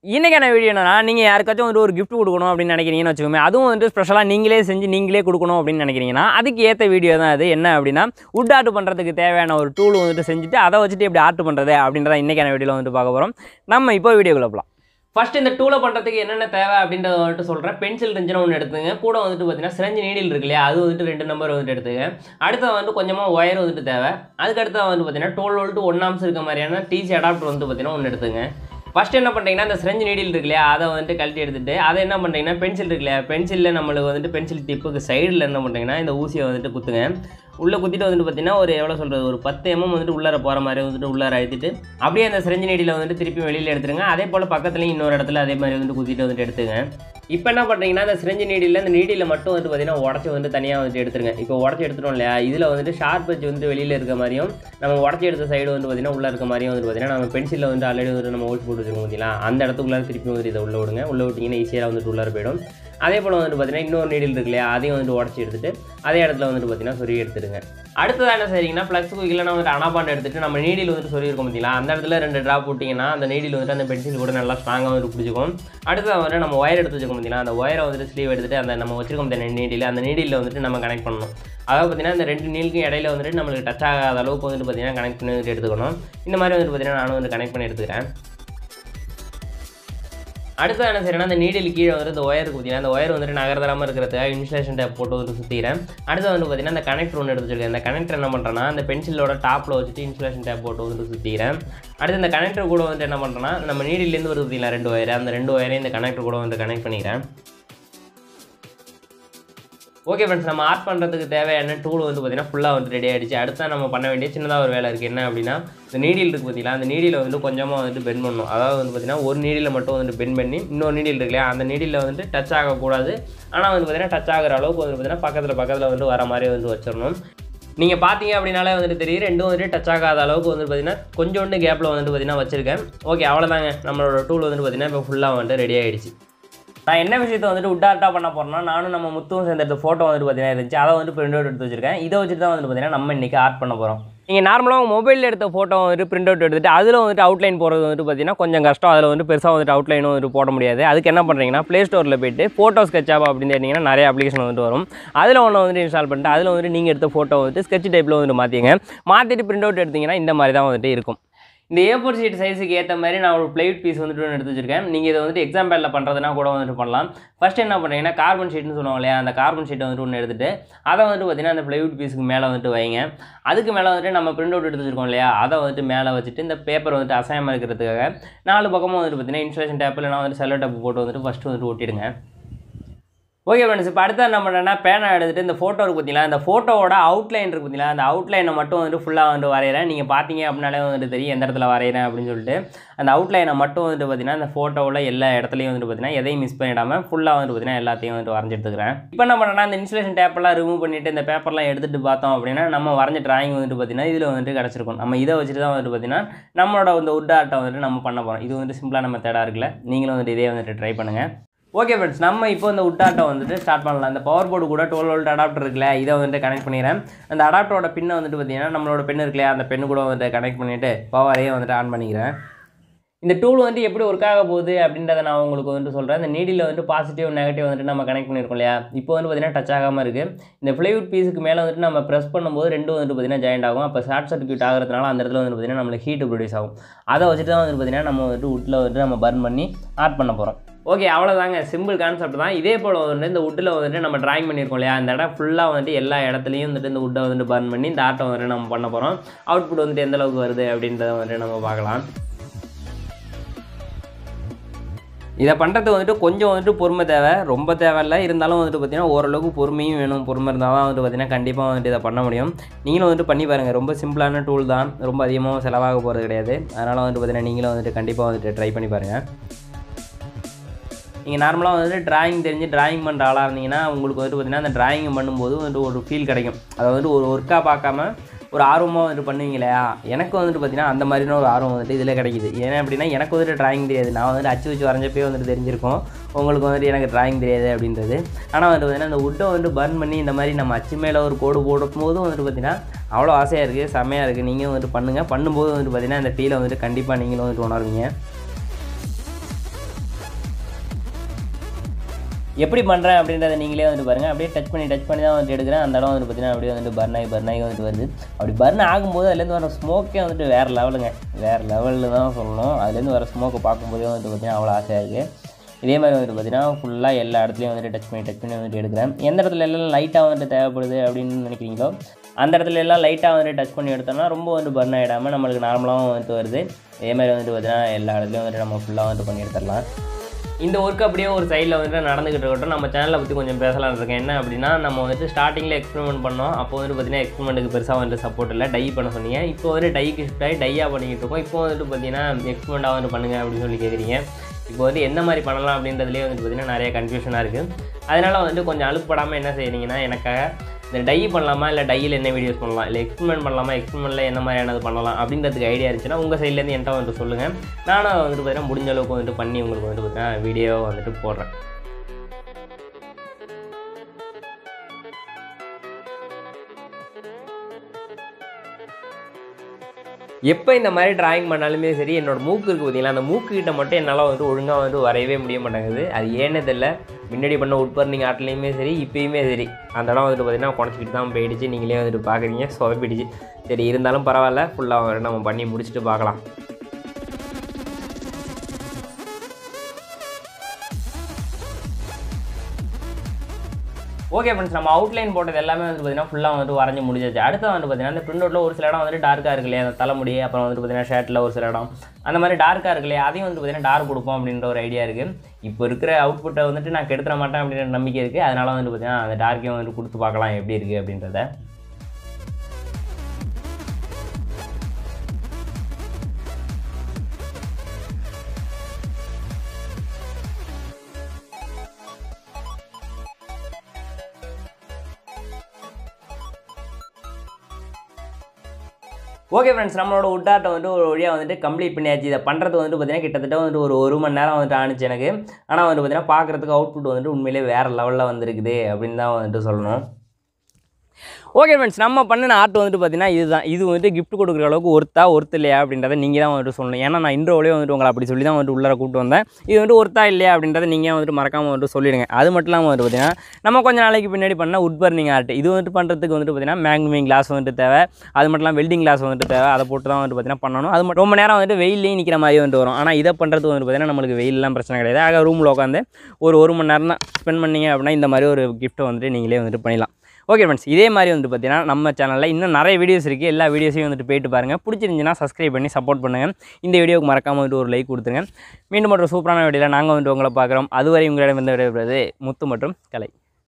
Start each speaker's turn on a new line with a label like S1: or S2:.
S1: இன்றைக்கான வீடியோ என்னன்னா நீங்கள் யாருக்காச்சும் வந்து ஒரு gift கொடுக்கணும் அப்படின்னு நினைக்கிறீங்கன்னு வச்சுக்கோமே அதுவும் வந்து ஸ்பெஷலாக நீங்களே செஞ்சு நீங்களே கொடுக்கணும் அப்படின்னு நினைக்கிறீங்கன்னா அதுக்கு ஏற்ற வீடியோ தான் அது என்ன அப்படின்னா உட் ஆர்ட் பண்ணுறதுக்கு தேவையான ஒரு டூல் வந்துட்டு செஞ்சுட்டு அதை வச்சுட்டு எப்படி ஆர்ட் பண்ணுறது அப்படின்றத இன்றைக்கான வீடியோவில் வந்து பார்க்க போகிறோம் நம்ம இப்போ வீடியோக்குள்ள போகலாம் ஃபர்ஸ்ட் இந்த டூலை பண்ணுறதுக்கு என்னென்ன தேவை அப்படின்றத வந்துட்டு சொல்கிறேன் பென்சில் இருந்துச்சுன்னா ஒன்று எடுத்துங்க கூட வந்துட்டு பார்த்தீங்கன்னா சிரஞ்சு நீடில் இருக்கு இல்லையா அது வந்துட்டு ரெண்டு நம்பர் வந்துட்டு எடுத்துங்க அடுத்து வந்துட்டு கொஞ்சமாக ஒயர் வந்துட்டு தேவை அதுக்கடுத்து வந்து பார்த்தீங்கன்னா டுவெல் வோல்ட்டு ஒன் ஆம்ஸ் இருக்க மாதிரியான டிசி அடாப்டர் வந்து பார்த்தீங்கன்னா ஒன்று எடுத்துங்க ஃபர்ஸ்ட் என்ன பண்ணுறீங்கன்னா இந்த சிரஞ்சு நீடில் இருக்கு இல்லையா அதை வந்துட்டு கழட்டி எடுத்துட்டு அதை என்ன பண்ணுறீங்கன்னா பென்சில் இருக்கு இல்லையா பென்சிலில் நம்மளுக்கு வந்துட்டு பென்சில் டிப்புக்கு சைடில் என்ன பண்ணுறீங்கன்னா இந்த ஊசியை வந்துட்டு குத்துங்க உள்ளே குத்திட்டு வந்துட்டு பார்த்தீங்கன்னா ஒரு எவ்வளோ சொல்கிறது ஒரு பத்து எம்எம் வந்துட்டு உள்ளார போகிற மாதிரி வந்துட்டு உள்ளார அழுத்திட்டு அப்படியே அந்த சிரஞ்சு நீடியில் வந்துட்டு திருப்பி வெளியில் எடுத்துருங்க அதே போல் பக்கத்துலேயும் இன்னொரு இடத்துல அதே மாதிரி வந்து குத்திட்டு வந்துட்டு எடுத்துங்க இப்போ என்ன பண்ணுறீங்கன்னா அந்த சிரஞ்சு நீடியில் அந்த நீடியில் மட்டும் வந்து பார்த்தீங்கன்னா உடச்சி வந்து தனியாக வந்துட்டு எடுத்துருங்க இப்போ உடச்சி எடுத்துட்டோம் இல்லையா இதில் வந்துட்டு ஷார்ப் வச்சு வந்து வெளியில் இருக்க மாதிரியும் நம்ம உடச்சி எடுத்த சைடு வந்து பார்த்தீங்கன்னா உள்ளே இருக்க மாதிரியும் வந்து பார்த்தீங்கன்னா நம்ம பென்சிலில் வந்து ஆல்ரெடி வந்து நம்ம ஓல்ஸ் போட்டு வச்சிருக்கோம் பார்த்தீங்களா அந்த இடத்துக்குள்ளார திருப்பி வந்துட்டு இதை உள்ள விடுங்க உள்ள விட்டிங்கன்னா ஈஸியாக வந்துட்டு உள்ளார போயிடும் அதே போல் வந்துட்டு பார்த்தீங்கன்னா இன்னொரு நீடில் இருக்கு இல்லையா அதையும் வந்துட்டு உடச்சி எடுத்துட்டு அதே இடத்துல வந்துட்டு பார்த்தீங்கன்னா சொருகி எடுத்துடுங்க அடுத்ததாக என்ன செய்றீங்கன்னா ப்ளஸ் இல்லைனா வந்துட்டு அனாபாண்ட் எடுத்துட்டு நம்ம நீடில் வந்துட்டு சொல்லியிருக்கோம் பார்த்தீங்களா அந்த இடத்துல ரெண்டு ட்ராப் விட்டிங்கன்னா அந்த நீடில் வந்துட்டு அந்த பென்சில் கூட நல்லா ஸ்ட்ராங்காக வந்துட்டு பிடிச்சிக்கும் அடுத்ததாக வந்துட்டு நம்ம ஒயர் எடுத்து வச்சுக்கோம் பார்த்தீங்களா அந்த ஒயரை வந்துட்டு ஸ்லீவ் எடுத்துட்டு அந்த நம்ம வச்சிருக்கோம் பார்த்தீங்கன்னா நீடில் அந்த நீடில் வந்துட்டு நம்ம கனெக்ட் பண்ணணும் அதாவது பார்த்தீங்கன்னா இந்த ரெண்டு நீலுக்கும் இடையில வந்துட்டு நம்மளுக்கு டச் ஆகாத அளவுக்கு வந்துட்டு பார்த்தீங்கன்னா கனெக்ட் பண்ணி வந்துட்டு எடுத்துக்கணும் இந்த மாதிரி வந்துட்டு பார்த்தீங்கன்னா நானும் வந்து கனெக்ட் பண்ணி எடுத்துக்கிறேன் அடுத்து என்ன செய்யறேன்னா அந்த நீடில் கீழே வந்து இந்த ஒயருக்கு பார்த்தீங்கன்னா அந்த ஒயர் வந்துட்டு நகர்தராமல் இருக்கிறதுக்காக இன்சுலேஷன் டேப் போட்டு வந்து சுற்றிக்கிறேன் அடுத்து வந்து பார்த்தீங்கன்னா அந்த கனெக்டர் ஒன்று எடுத்து வச்சிருக்கேன் அந்த கனெக்டர் என்ன பண்ணுறேன்னா அந்த பென்சிலோட டாப்பில் வச்சுட்டு இன்சுலேஷன் டேப் போட்டு வந்து சுற்றிக்கிறேன் அடுத்து இந்த கனெக்டர் கூட வந்து என்ன பண்ணுறேன்னா நம்ம நீடிலேருந்து வருது பார்த்தீங்களா ரெண்டு ஒயர் அந்த ரெண்டு ஒயரையும் இந்த கனெக்டர் கூட வந்து கனெக்ட் பண்ணிக்கிறேன் ஓகே ஃப்ரெண்ட்ஸ் நம்ம ஆர்ட் பண்ணுறதுக்கு தேவையான டூல் வந்து பார்த்தீங்கன்னா ஃபுல்லாக வந்து ரெடி ஆகிடுச்சு அடுத்தா நம்ம பண்ண வேண்டிய சின்னதாக ஒரு வேலை இருக்குது என்ன அப்படின்னா இந்த நீடில் இருக்குது பார்த்தீங்களா அந்த நீடியில் வந்து கொஞ்சமாக வந்துட்டு பெண்ட் பண்ணணும் அதாவது வந்து பார்த்தீங்கன்னா ஒரு நீடியில் மட்டும் வந்துட்டு பெண்ட் பண்ணி இன்னொரு நீடில் இருக்கு இல்லையா அந்த நீடியில் வந்துட்டு டச் ஆகக்கூடாது ஆனால் வந்து பார்த்தீங்கன்னா டச் ஆகிற அளவுக்கு வந்து பார்த்தீங்கன்னா பக்கத்தில் பக்கத்தில் வந்து வர மாதிரி வந்து வச்சிடணும் நீங்கள் பார்த்தீங்க அப்படின்னாலே வந்துட்டு தெரியும் ரெண்டும் வந்துட்டு டச் ஆகாத அளவுக்கு வந்து பார்த்தீங்கன்னா கொஞ்சோண்டு கேப்பில் வந்துட்டு பார்த்தீங்கன்னா வச்சிருக்கேன் ஓகே அவ்வளோதாங்க நம்மளோட டூல் வந்துட்டு பார்த்தீங்கன்னா இப்போ ஃபுல்லாக வந்துட்டு ரெடி ஆகிடுச்சு நான் என்ன விஷயத்தை வந்துட்டு உட்டார்ட்டா பண்ண போறேன்னா நானும் நம்ம முத்துவும் சேர்ந்த எடுத்த ஃபோட்டோ வந்துட்டு பார்த்தீங்கன்னா இருந்துச்சு அதை வந்து பிரிண்ட் அவுட் எடுத்து வச்சிருக்கேன் இதை வச்சுட்டு தான் வந்துட்டு பார்த்தீங்கன்னா நம்ம இன்றைக்கி ஆர்ட் பண்ண போகிறோம் நீங்கள் நார்மலாக மொபைலில் எடுத்த ஃபோட்டோ வந்துட்டு பிரிண்ட் அவுட் எடுத்துட்டு அதில் வந்துட்டு அவுட்லைன் போகிறது வந்துட்டு பார்த்தீங்கன்னா கொஞ்சம் கஷ்டம் அதில் வந்து பெருசாக வந்துட்டு அவுட்லைனும் வந்துட்டு போட முடியாது அதுக்கு என்ன பண்ணுறீங்கன்னா ப்ளே ஸ்டோரில் போயிட்டு ஃபோட்டோ ஸ்கெட்ச் ஆப் அப்படின்னு கேட்டிங்கன்னா நிறைய அப்ளிகேஷன் வந்துட்டு வரும் அதில் ஒன்று வந்துட்டு இன்ஸ்டால் பண்ணிட்டு அதில் வந்துட்டு நீங்கள் எடுத்த ஃபோட்டோ வந்துட்டு ஸ்கெட்ச் டைப்பில் வந்துட்டு மாற்றிங்க மாற்றிட்டு பிரிண்ட் அவுட் எடுத்தீங்கன்னா இந்த மாதிரி தான் வந்துட்டு இருக்கும் இந்த ஏ ஃபோர் ஷீட் சைஸுக்கு ஏற்ற மாதிரி நான் ஒரு பிளைட் பீஸ் வந்துட்டு ஒன்று எடுத்து வச்சிருக்கேன் நீங்கள் இதை வந்துட்டு எக்ஸாம் பேடில் பண்ணுறதுனா கூட வந்துட்டு பண்ணலாம் ஃபஸ்ட் என்ன பண்ணுறீங்கன்னா கார்பன் ஷீட்னு சொல்லுவாங்க இல்லையா அந்த கார்பன் ஷீட்டை வந்துட்டு ஒன்று எடுத்துட்டு அதை வந்துட்டு பார்த்தீங்கன்னா அந்த பிளைவுட் பீஸுக்கு மேலே வந்துட்டு வைங்க அதுக்கு மேலே வந்துட்டு நம்ம பிரிண்ட் அவுட் எடுத்து வச்சிருக்கோம் இல்லையா அதை வந்துட்டு மேலே வச்சுட்டு இந்த பேப்பர் வந்துட்டு அசையாமல் இருக்கிறதுக்காக நாலு பக்கமும் வந்துட்டு பார்த்தீங்கன்னா இன்ஸ்ட்ரேஷன் டேப் இல்லைனா வந்துட்டு செல்லோ டேப் போட்டு வந்துட்டு ஃபஸ்ட்டு வந்துட்டு ஒட்டிடுங்க ஓகே ஃப்ரெண்ட்ஸ் இப்போ அடுத்து என்ன பண்ணுறேன்னா பேனா எடுத்துகிட்டு இந்த ஃபோட்டோ இருக்குது பார்த்தீங்களா அந்த ஃபோட்டோவோட அவுட்லைன் இருக்குது பார்த்தீங்களா அந்த அவுட்லைனை மட்டும் வந்துட்டு ஃபுல்லாக வந்துட்டு வரைகிறேன் நீங்கள் பார்த்தீங்க அப்படின்னாலே வந்துட்டு தெரியும் எந்த இடத்துல வரைகிறேன் அப்படின்னு சொல்லிட்டு அந்த அவுட்லைனை மட்டும் வந்துட்டு பார்த்தீங்கன்னா அந்த ஃபோட்டோவில் எல்லா இடத்துலையும் வந்துட்டு பார்த்தீங்கன்னா எதையும் மிஸ் பண்ணிடாமல் ஃபுல்லாக வந்துட்டு பார்த்தீங்கன்னா எல்லாத்தையும் வந்துட்டு வரைஞ்சி எடுத்துக்கிறேன் இப்போ என்ன பண்ணுறேன்னா இந்த இன்சுலேஷன் டேப்பெல்லாம் ரிமூவ் பண்ணிவிட்டு இந்த பேப்பர்லாம் எடுத்துகிட்டு பார்த்தோம் அப்படின்னா நம்ம வரைஞ்ச டிராயிங் வந்துட்டு பார்த்தீங்கன்னா இதில் வந்துட்டு கிடச்சிருக்கும் நம்ம இதை வச்சுட்டு தான் வந்துட்டு பார்த்தீங்கன்னா நம்மளோட இந்த உட் ஆர்ட்டை வந்துட்டு நம்ம பண்ண போகிறோம் இது வந்துட்டு சிம்பிளான மெத்தடாக இருக்குல்ல நீங்களும் வந்துட்டு இதே வந்துட்டு ட்ரை பண்ணுங்கள் ஓகே ஃப்ரெண்ட்ஸ் நம்ம இப்போ இந்த உட்டாட்டை வந்துட்டு ஸ்டார்ட் பண்ணலாம் இந்த பவர் போர்டு கூட டுவெல் வோல்ட் அடாப்டர் இருக்குல்ல இதை வந்துட்டு கனெக்ட் பண்ணிடுறேன் அந்த அடாப்டரோட பின்னை வந்துட்டு பார்த்தீங்கன்னா நம்மளோட பென் இருக்குல்லையா அந்த பெண்ணு கூட வந்துட்டு கனெக்ட் பண்ணிவிட்டு பவரையே வந்துட்டு ஆன் பண்ணிக்கிறேன் இந்த டூல் வந்துட்டு எப்படி ஒர்க் ஆக போகுது அப்படின்றத நான் உங்களுக்கு வந்துட்டு சொல்கிறேன் இந்த நீடியில் வந்துட்டு பாசிட்டிவ் நெகட்டிவ் வந்துட்டு நம்ம கனெக்ட் பண்ணியிருக்கோம் இல்லையா இப்போ வந்து பார்த்தீங்கன்னா டச் ஆகாமல் இருக்குது இந்த ஃப்ளைவுட் பீஸுக்கு மேலே வந்துட்டு நம்ம ப்ரெஸ் பண்ணும்போது ரெண்டும் வந்துட்டு பார்த்தீங்கன்னா ஜாயிண்ட் ஆகும் அப்போ ஷார்ட் சர்க்யூட் ஆகிறதுனால அந்த இடத்துல வந்து பார்த்தீங்கன்னா நம்மளுக்கு ஹீட் ப்ரொடியூஸ் ஆகும் அதை வச்சுட்டு தான் வந்து பார்த்தீங்கன்னா நம்ம வந்துட்டு உட்டில் வந்துட்டு நம்ம பர்ன் பண்ணி ஆட் பண்ண போகிறோம் ஓகே அவ்வளோதாங்க சிம்பிள் கான்செப்ட் தான் இதே போல் வந்துட்டு இந்த உட்டில் வந்துட்டு நம்ம ட்ராயிங் பண்ணியிருக்கோம் இல்லையா இந்த இடம் ஃபுல்லாக வந்துட்டு எல்லா இடத்துலையும் வந்துட்டு இந்த உட்டை வந்துட்டு பர்ன் பண்ணி இந்த ஆர்ட்டை வந்துட்டு நம்ம பண்ண போகிறோம் அவுட்புட் வந்துட்டு எந்த அளவுக்கு வருது அப்படின்றத வந்துட்டு நம்ம பார்க்கலாம் இதை பண்ணுறதுக்கு வந்துட்டு கொஞ்சம் வந்துட்டு பொறுமை தேவை ரொம்ப தேவையில்ல இருந்தாலும் வந்துட்டு பார்த்திங்கன்னா ஓரளவுக்கு பொறுமையும் வேணும் பொறுமை இருந்தால் தான் வந்துட்டு பார்த்திங்கன்னா கண்டிப்பாக வந்துட்டு இதை பண்ண முடியும் நீங்களும் வந்துட்டு பண்ணி பாருங்கள் ரொம்ப சிம்பிளான டூல் தான் ரொம்ப அதிகமாக செலவாக போகிறது கிடையாது அதனால் வந்துட்டு பார்த்திங்கன்னா நீங்களும் வந்துட்டு கண்டிப்பாக வந்துட்டு ட்ரை பண்ணி பாருங்கள் நீங்கள் நார்மலாக வந்துட்டு டிராயிங் தெரிஞ்சு டிராயிங் பண்ணுற ஆளாக இருந்தீங்கன்னா உங்களுக்கு வந்துட்டு பார்த்திங்கன்னா அந்த டிராயிங் பண்ணும்போது வந்துட்டு ஒரு ஃபீல் கிடைக்கும் அதை வந்துட்டு ஒரு ஒர்க்காக பார்க்காம ஒரு ஆர்வமாக வந்துட்டு பண்ணுவீங்களா எனக்கு வந்துட்டு பார்த்தீங்கன்னா அந்த மாதிரியான ஒரு ஆர்வம் வந்துட்டு இதில் கிடைக்குது ஏன்னா அப்படின்னா எனக்கு வந்துட்டு டிராயிங் தெரியாது நான் வந்துட்டு அச்சு வச்சு வரைஞ்சப்பே வந்துட்டு தெரிஞ்சிருக்கும் உங்களுக்கு வந்துட்டு எனக்கு டிராயிங் தெரியாது அப்படின்றது ஆனால் வந்துட்டு பார்த்தீங்கன்னா இந்த உட்டை வந்துட்டு பர்ன் பண்ணி இந்த மாதிரி நம்ம அச்சு மேலே ஒரு கோடு போடும் போதும் வந்துட்டு பார்த்தீங்கன்னா அவ்வளோ ஆசையாக இருக்குது செம்மையாக இருக்குது நீங்களும் வந்துட்டு பண்ணுங்கள் பண்ணும்போது வந்துட்டு பார்த்தீங்கன்னா இந்த ஃபீலை வந்துட்டு கண்டிப்பாக நீங்களும் வந்துட்டு உணர்வீங்க
S2: எப்படி பண்ணுறேன் அப்படின்றத நீங்களே வந்துட்டு பாருங்கள் அப்படியே டச் பண்ணி டச் பண்ணி தான் வந்துட்டு எடுக்கிறேன் அந்த இடம் வந்துட்டு பார்த்தீங்கன்னா அப்படியே வந்துட்டு பர்ன் ஆகி பர்ன் ஆகி வந்துட்டு வருது அப்படி பர்ன் ஆகும்போது அதுலேருந்து வர ஸ்மோக்கே வந்துட்டு வேறு லெவலுங்க வேறு லெவலில் தான் சொல்லணும் அதுலேருந்து வர ஸ்மோக்கை பார்க்கும்போதே வந்துட்டு பார்த்தீங்கன்னா அவ்வளோ ஆசையாக இருக்குது இதே மாதிரி வந்துட்டு பார்த்தீங்கன்னா ஃபுல்லாக எல்லா இடத்துலையும் வந்துட்டு டச் பண்ணி டச் பண்ணி வந்துட்டு எடுக்கிறேன் எந்த இடத்துல எல்லாம் லைட்டாக வந்துட்டு தேவைப்படுது அப்படின்னு நினைக்கிறீங்களோ அந்த இடத்துல எல்லாம் லைட்டாக வந்துட்டு டச் பண்ணி எடுத்தோம்னா ரொம்ப வந்து பர்ன் ஆகிடாமல் நம்மளுக்கு நார்மலாகவும் வந்துட்டு வருது இதே மாதிரி வந்துட்டு பார்த்தீங்கன்னா எல்லா இடத்துலையும் வந்துட்டு நம்ம ஃபுல்லாக வந்துட்டு பண்ணி எடுத்துடலாம்
S1: இந்த ஒர்க் அப்படியே ஒரு சைடில் வந்துட்டு நடந்துகிட்டு இருக்கட்டும் நம்ம சேனலை பற்றி கொஞ்சம் பேசலாம்னு இருக்கேன் என்ன அப்படின்னா நம்ம வந்துட்டு ஸ்டார்டிங்கில் எக்ஸ்பெரிமெண்ட் பண்ணோம் அப்போ வந்துட்டு பார்த்தீங்கன்னா எக்ஸ்பெரிமெண்ட்டுக்கு பெருசாக வந்துட்டு சப்போர்ட் இல்லை டை பண்ண சொன்னீங்க இப்போ வந்துட்டு டைக்கு ஷிஃப்ட் ஆகி டையாக பண்ணிக்கிட்டு இருக்கோம் இப்போ வந்துட்டு பார்த்தீங்கன்னா எக்ஸ்பெரிமெண்ட்டாக வந்துட்டு பண்ணுங்க அப்படின்னு சொல்லி கேட்குறீங்க இப்போ வந்து எந்த மாதிரி பண்ணலாம் அப்படின்றதுலேயே வந்துட்டு பார்த்தீங்கன்னா நிறைய கன்ஃபியூஷனாக இருக்குது அதனால் வந்துட்டு கொஞ்சம் அழுப்படாமல் என்ன செய்கிறீங்கன்னா எனக்காக இந்த டை பண்ணலாமா இல்லை டையில் என்ன வீடியோஸ் பண்ணலாம் இல்லை எக்ஸ்பெரிமெண்ட் பண்ணலாமா எக்ஸ்பெரிமெண்ட்டில் என்ன மாதிரியானது பண்ணலாம் அப்படின்றதுக்கு ஐடியா இருந்துச்சுன்னா உங்கள் சைட்லேருந்து என்கிட்ட வந்துட்டு சொல்லுங்கள் நானும் அதை வந்துட்டு பார்த்தீங்கன்னா முடிஞ்ச அளவுக்கு வந்துட்டு பண்ணி உங்களுக்கு வந்துட்டு பார்த்தீங்கன்னா வீடியோ வந்துட்டு போடுறேன் எப்போ இந்த மாதிரி டிராயிங் பண்ணாலுமே சரி என்னோட மூக்கு இருக்குது பார்த்தீங்களா அந்த மூக்கு கிட்ட மட்டும் என்னால் வந்துட்டு ஒழுங்காக வந்துட்டு வரையவே முடிய மாட்டேங்குது அது ஏன்னு தெரியல முன்னாடி பண்ண உட்பர்னிங் ஆட்டிலையுமே சரி இப்போயுமே சரி அந்த இடம் வந்துட்டு பார்த்தீங்கன்னா குறைச்சிக்கிட்டு தான் போயிடுச்சு நீங்களே வந்துட்டு பார்க்குறீங்க சொதப்பிடுச்சு சரி இருந்தாலும் பரவாயில்ல ஃபுல்லாக நம்ம பண்ணி முடிச்சுட்டு பார்க்கலாம் ஓகே ஃப்ரெண்ட்ஸ் நம்ம அவுட்லைன் போட்டது எல்லாமே வந்து பார்த்தீங்கன்னா ஃபுல்லாக வந்துட்டு வரைஞ்சி முடிஞ்சாச்சு அடுத்து வந்து பார்த்தீங்கன்னா அந்த பிரிண்ட் அவுட்டில் ஒரு சில இடம் வந்துட்டு டார்க்காக இருக்கு இல்லையா அந்த தலைமுடி அப்புறம் வந்துட்டு பார்த்தீங்கன்னா ஷர்ட்டில் ஒரு சில இடம் அந்த மாதிரி டார்க்காக இருக்கு இல்லையா அதையும் வந்து பார்த்தீங்கன்னா டார்க் கொடுப்போம் அப்படின்ற ஒரு ஐடியா இருக்குது இப்போ இருக்கிற அவுட்புட்டை வந்துட்டு நான் கெடுத்துட மாட்டேன் அப்படின்ற நம்பிக்கை இருக்குது அதனால் வந்துட்டு பார்த்தீங்கன்னா அந்த டார்க்கையும் வந்துட்டு கொடுத்து பார்க்கலாம் எப்படி இருக்குது அப்படின்றத ஓகே ஃப்ரெண்ட்ஸ் நம்மளோட உட்டாட்டை வந்துட்டு ஒரு வழியாக வந்துட்டு கம்ப்ளீட் பண்ணியாச்சு இதை பண்ணுறது வந்துட்டு பார்த்தீங்கன்னா கிட்டத்தட்ட வந்துட்டு ஒரு ஒரு மணி நேரம் வந்துட்டு ஆணுச்சு எனக்கு ஆனால் வந்துட்டு பார்த்தீங்கன்னா பார்க்குறதுக்கு அவுட்புட் வந்துட்டு உண்மையிலே வேறு லெவலில் வந்திருக்குது அப்படின்னு தான் வந்துட்டு சொல்லணும் ஓகே ஃப்ரெண்ட்ஸ் நம்ம பண்ணின ஆர்ட் வந்துட்டு பார்த்தீங்கன்னா இதுதான் இது வந்துட்டு gift கொடுக்குற அளவுக்கு ஒருத்தா ஒருத்தர் இல்லையா அப்படின்றத நீங்கள் தான் வந்துட்டு சொல்லணும் ஏன்னா நான் இன்ட்ரோவிலே வந்துட்டு உங்களை அப்படி சொல்லி தான் வந்துட்டு உள்ளார கூப்பிட்டு வந்தேன் இது வந்துட்டு ஒருத்தா இல்லையா அப்படின்றத நீங்கள் வந்துட்டு மறக்காமல் வந்துட்டு சொல்லிடுங்க அது மட்டும் இல்லாமல் வந்துட்டு பார்த்தீங்கன்னா நம்ம கொஞ்ச நாளைக்கு பின்னாடி பண்ண உட் பர்னிங் ஆர்ட் இது வந்துட்டு பண்ணுறதுக்கு வந்துட்டு பார்த்தீங்கன்னா மேக்னிமிங் கிளாஸ் வந்துட்டு தேவை அது மட்டும் இல்லாமல் வெல்டிங் கிளாஸ் வந்துட்டு தேவை அதை போட்டு தான் வந்துட்டு பார்த்தீங்கன்னா பண்ணணும் அது மட்டும் ரொம்ப நேரம் வந்துட்டு வெயிலே நிற்கிற மாதிரி வந்துட்டு வரும் ஆனால் இதை பண்ணுறதுக்கு வந்துட்டு பார்த்தீங்கன்னா நம்மளுக்கு வெயிலெலாம் பிரச்சனை கிடையாது ஆக ரூமில் உட்காந்து ஒரு ஒரு மணி நேரம் தான் ஸ்பெண்ட் பண்ணீங்க அப்படின்னா இந்த மாதிரி ஒரு கிஃப்ட்டை வந்துட்டு நீங்களே வந்துட்டு பண்ணிடலாம் ஓகே ஃப்ரெண்ட்ஸ் இதே மாதிரி வந்துட்டு பார்த்தீங்கன்னா நம்ம சேனலில் இன்னும் நிறைய வீடியோஸ் இருக்குது எல்லா வீடியோஸையும் வந்துட்டு போயிட்டு பாருங்கள் பிடிச்சிருந்துச்சுன்னா சப்ஸ்கிரைப் பண்ணி சப்போர்ட் பண்ணுங்கள் இந்த வீடியோக்கு மறக்காமல் வந்துட்டு ஒரு லைக் கொடுத்துருங்க மீண்டும் ஒரு சூப்பரான வீடியோவில் நாங்கள் வந்துட்டு உங்களை பார்க்குறோம் அதுவரை உங்களிடம் வந்து விடைபெறுவது முத்து மற்றும் கலை